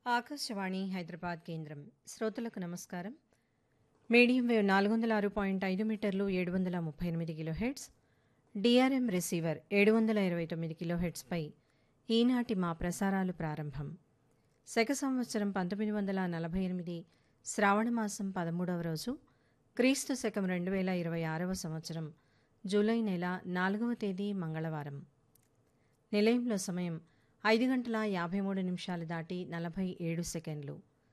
ఆకాశవాణి హైదరాబాద్ కేంద్రం శ్రోతలకు నమస్కారం మీడియం వేవ్ నాలుగు వందల ఆరు పాయింట్ ఐదు మీటర్లు ఏడు వందల ముప్పై ఎనిమిది కిలోహెడ్స్ డిఆర్ఎం రిసీవర్ ఏడు వందల ఇరవై తొమ్మిది కిలోహెడ్స్పై ఈనాటి మా ప్రసారాలు ప్రారంభం శక సంవత్సరం పంతొమ్మిది వందల నలభై ఎనిమిది శ్రావణమాసం పదమూడవ రోజు క్రీస్తు శకం రెండు వేల ఇరవై ఆరవ సంవత్సరం జూలై నెల నాలుగవ తేదీ మంగళవారం నిలయంలో సమయం ఐదు గంటల యాభై మూడు నిమిషాలు దాటి నలభై ఏడు సెకండ్లు